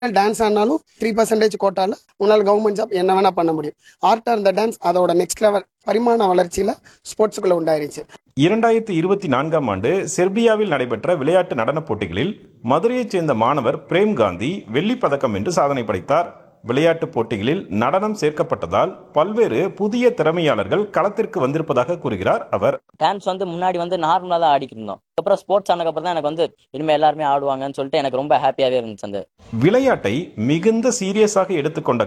dance ஆனாலும் three percentage கோட்டால உன்னால் government job என்ன வேணா பண்ண முடியும் ஆர்ட் அந்த டான்ஸ் அதோட நெக்ஸ்ட் லெவல் பரிமாண வளர்ச்சியில ஸ்போர்ட்ஸுக்குள்ள உண்டாயிருச்சு இரண்டாயிரத்தி இருபத்தி நான்காம் ஆண்டு செர்பியாவில் நடைபெற்ற விளையாட்டு நடனப் போட்டிகளில் மதுரையைச் சேர்ந்த மாணவர் பிரேம் காந்தி வெள்ளிப் பதக்கம் வென்று சாதனை படைத்தார் விளையாட்டுப் போட்டிகளில் நடனம் சேர்க்கப்பட்டதால் பல்வேறு புதிய திறமையாளர்கள் களத்திற்கு வந்திருப்பதாக கூறுகிறார் அவர் டான்ஸ் வந்து முன்னாடி வந்து நார்மலாக தான் ஆடிக்கிட்டு இருந்தோம் அப்புறம் ஸ்போர்ட்ஸ் ஆனதுக்கப்புறம் தான் எனக்கு வந்து இனிமேல் எல்லாருமே ஆடுவாங்கன்னு சொல்லிட்டு எனக்கு ரொம்ப ஹாப்பியாகவே இருந்துச்சு அந்த விளையாட்டை மிகுந்த சீரியஸாக எடுத்துக்கொண்ட